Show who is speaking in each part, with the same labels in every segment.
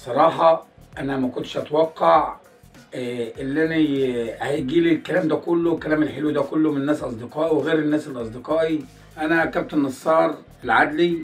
Speaker 1: صراحة أنا ما كنتش أتوقع آه، اللي أنا ي- هيجي لي الكلام ده كله الكلام الحلو ده كله من ناس أصدقائي وغير الناس الأصدقائي أنا كابتن نصار العدلي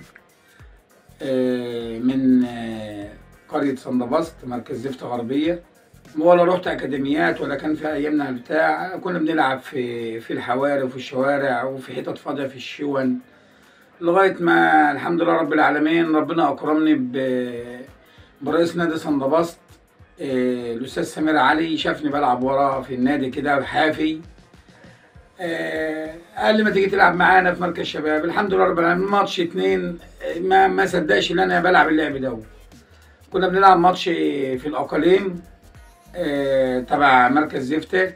Speaker 1: آه، من آه، قرية صندبست مركز زفت غربية ولا رحت أكاديميات ولا كان في أيامنا بتاع كنا بنلعب في في الحواري وفي الشوارع وفي حتت فاضية في الشون لغاية ما الحمد لله رب العالمين ربنا أكرمني ب- برئيس نادي صندبست آه، الأستاذ سمير علي شافني بلعب وراه في النادي كده حافي آه، قال لي ما تيجي تلعب معانا في مركز شباب الحمد لله رب العالمين ماتش اتنين آه، ما ما صدقش ان انا بلعب اللعب ده كنا بنلعب ماتش في الاقاليم آه، تبع مركز زفتة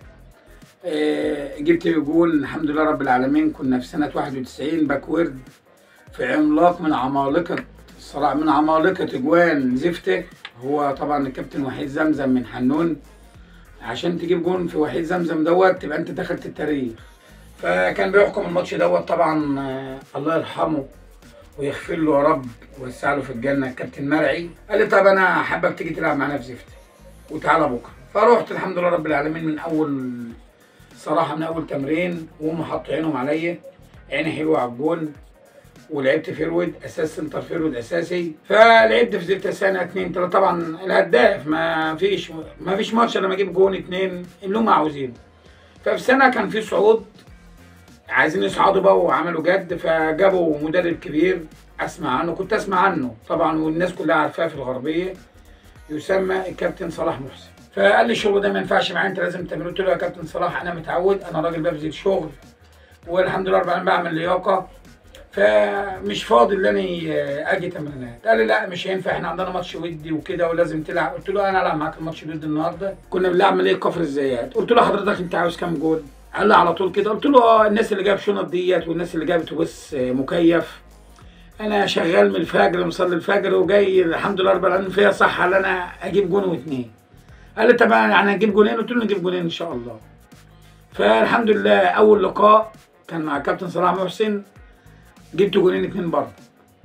Speaker 1: آه، جبت جول الحمد لله رب العالمين كنا في سنة 91 باكورد في عملاق من عمالقة الصراع من عمالقة اجوان زفتة هو طبعا الكابتن وحيد زمزم من حنون عشان تجيب جون في وحيد زمزم دوت تبقى انت دخلت التاريخ فكان بيحكم الماتش دوت طبعا آه، الله يرحمه ويغفر له يا رب ويوسع له في الجنه الكابتن مرعي قال لي طب انا حابك تيجي تلعب معانا في زفت وتعالى بكره فروحت الحمد لله رب العالمين من اول صراحه من اول تمرين وهم حطوا عينهم عليا عيني حلوه على الجون ولعبت فيرود اساس سنتر فيرود اساسي فلعبت في زفت سنه اتنين تلاته طبعا الهداف ما فيش ما فيش ماتش الا لما اجيب جون اتنين اللي هم عاوزينه ففي سنه كان في صعود عايزين يصعدوا بقى وعملوا جد فجابوا مدرب كبير اسمع عنه كنت اسمع عنه طبعا والناس كلها عارفاه في الغربيه يسمى الكابتن صلاح محسن فقال لي الشغل ده ما ينفعش معايا انت لازم تعمله قلت له يا كابتن صلاح انا متعود انا راجل ببذل شغل والحمد لله رب العالمين بعمل لياقه فمش فاضي ان انا اجي تمرينات قال لي لا مش هينفع احنا عندنا ماتش ودي وكده ولازم تلعب قلت له انا العب معاك الماتش الودي النهارده كنا بنلعب مليه كفر الزيات قلت له حضرتك انت عاوز كام جول قال لي على طول كده قلت له اه الناس اللي جاب شنط ديت والناس اللي جابت اتوبيس آه، مكيف انا شغال من الفجر مصلي الفجر وجاي الحمد لله رب العالمين فيها صحه ان انا اجيب جون واثنين قال لي طب يعني هنجيب جونين قلت له نجيب جونين ان شاء الله فالحمد لله اول لقاء كان مع كابتن صلاح محسن جبت جونين اتنين برضه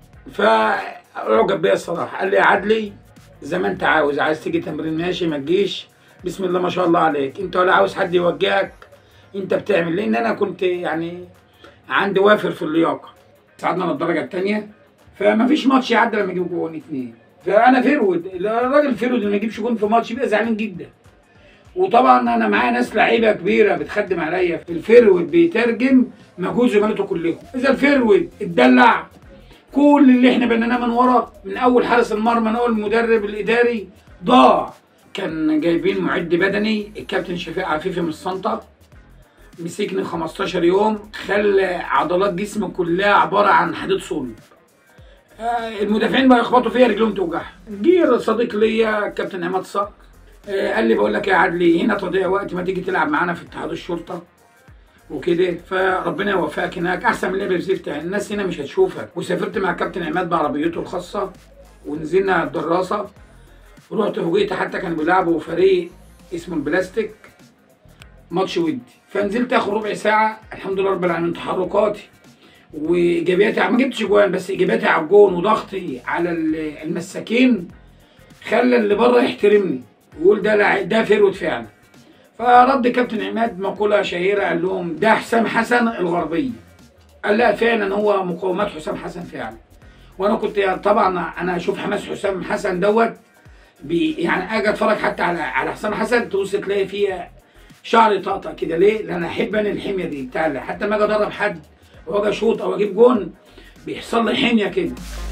Speaker 1: فعجب بيا الصراحه قال لي يا عدلي زي ما انت عاوز عايز تيجي تمرين ماشي ما تجيش بسم الله ما شاء الله عليك انت ولا عاوز حد يوجهك انت بتعمل لان انا كنت يعني عندي وافر في اللياقه صعدنا للدرجه الثانيه فما فيش ماتش يعدي لما اجيب جون اتنين فانا فيرود الراجل فيرود اللي ما يجيبش جون في ماتش يبقى زعلان جدا وطبعا انا معايا ناس لعيبه كبيره بتخدم عليا الفيرود بيترجم مجهود زملائته كلهم اذا الفيرود اتدلع كل اللي احنا بنيناه من ورا من اول حارس المرمى من اول المدرب الاداري ضاع كان جايبين معد بدني الكابتن شفيق عفيفي من السنطه مسكني 15 يوم خلى عضلات جسمي كلها عباره عن حديد صلب آه، المدافعين بقى يخبطوا فيا رجلهم توجعها جه صديق ليا الكابتن عماد صقر آه، قال لي بقول لك يا عدلي هنا تضيع وقت ما تيجي تلعب معانا في اتحاد الشرطه وكده فربنا يوفقك هناك احسن من لعب زفت يعني الناس هنا مش هتشوفك وسافرت مع كابتن عماد بعربيته الخاصه ونزلنا الدراسه ورحت فوجئت حتى كانوا بيلعبوا فريق اسمه البلاستيك ماتش ودي فنزلت اخد ربع ساعه الحمد لله رب العالمين تحركاتي وايجابياتي ما جبتش جوان بس ايجابياتي على الجون وضغطي على ال- المساكين خلى اللي بره يحترمني ويقول ده لع- ده فيرود فعلا فرد كابتن عماد مقوله شهيره قال لهم ده حسام حسن الغربيه قال لا فعلا هو مقومات حسام حسن فعلا وانا كنت طبعا انا اشوف حماس حسام حسن دوت بي يعني اجي اتفرج حتى على على حسام حسن تبص تلاقي فيها شعري طقطق كده ليه؟ لان احب انا الحميه دي بتاع حتى لما اجي ادرب حد واجي اشوط او اجيب جون بيحصل لي حميه كده